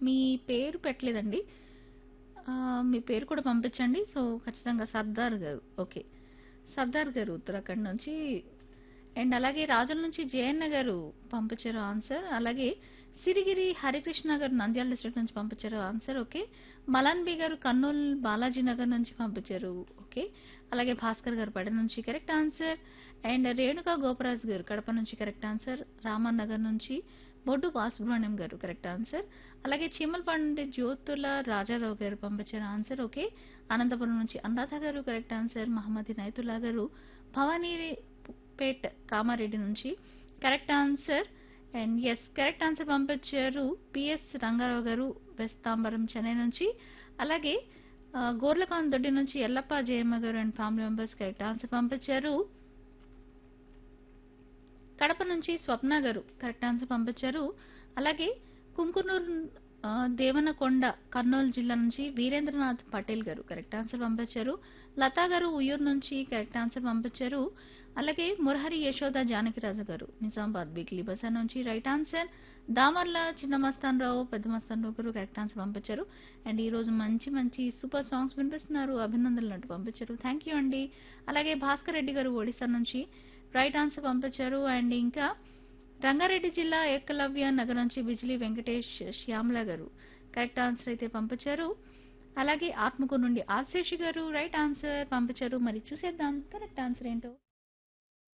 మీ పేరు పెట్టలేదండి. ఆహ్, మీ పేరు కూడా పంపించండి. సో, ఖచ్చితంగా సర్దార్ గారు. ఓకే. సర్దార్ గారు ఉత్తరాఖండ్ నుంచి అండ్ అలాగే రాజుల నుంచి జయన్న గారు పంపించారు ఆన్సర్. అలాగే సిరిగిరి హరికృష్ణ గారు నంద్యాల డిస్ట్రిక్ట్ నుంచి పంపించారు ఆన్సర్. ఓకే. మలాన్ బి గారు కర్నూల్ బాలాజీ నగర్ నుంచి పంపించారు. ఓకే. అలాగే భాస్కర్ గారు పడ నుంచి correct answer. And Renuka Goparaju గారు కడప నుంచి కరెక్ట్ ఆన్సర్. రామన్ నగర్ నుంచి బొడ్డు బాలసుబ్రహ్మణ్యం గారు కరెక్ట్ ఆన్సర్. అలాగే చీమలపండి జ్యోతుల రాజారావు గారు పంపించారు ఆన్సర్. ఓకే. అనంతపురం నుంచి అనురాధ గారు కరెక్ట్ ఆన్సర్. మహమ్మద్ ఇనాయతుల్లా గారు భవానీపేట్ కామారెడ్డి నుంచి correct answer. And S correct answer పంపించారు పిఎస్ రంగారావు గారు వెస్ట్ తాంబరం చెన్నై నుంచి అలాగే ఆ, గోర్లకాన్ దొడ్డి నుంచి ఎల్లప్ప జయమ్మ గారు and family members correct answer పంపించారు కడప నుంచి స్వప్న గారు కరెక్ట్ ఆన్సర్ పంపించారు అలాగే కుంకునూరు ఆ, దేవనకొండ కర్నూలు జిల్లా నుంచి వీరేంద్రనాథ్ పటేల్ గారు కరెక్ట్ ఆన్సర్ పంపించారు లతా గారు ఉయ్యూరు నుంచి కరెక్ట్ ఆన్సర్ పంపించారు అలాగే మురహరి యశోద జానకిరాజు గారు నిజామాబాద్ వీక్లీ బజార్ నుంచి రైట్ ఆన్సర్ దామర్ల చిన్న మస్తాన్ రావు పెద్ద మస్తాన్ రావు గారు కరెక్ట్ ఆన్సర్ పంపించారు అండ్ ఈ రోజు మంచి మంచి సూపర్ సాంగ్స్ వినిపిస్తున్నారు అభినందనలు అంటూ పంపించారు థ్యాంక్ యూ అండి అలాగే భాస్కర్ రెడ్డి గారు ఒడిశా నుంచి రైట్ ఆన్సర్ పంపించారు అండ్ ఇంకా రంగారెడ్డి జిల్లా ఏకలవ్య నగర్ నుంచి బిజిలీ వెంకటేష్ శ్యామల గారు కరెక్ట్ ఆన్సర్ అయితే పంపించారు అలాగే ఆత్మకూరు నుండి ఆశేషి గారు రైట్ ఆన్సర్ పంపించారు మరి చూసేద్దాం కరెక్ట్ ఆన్సర్ ఏంటో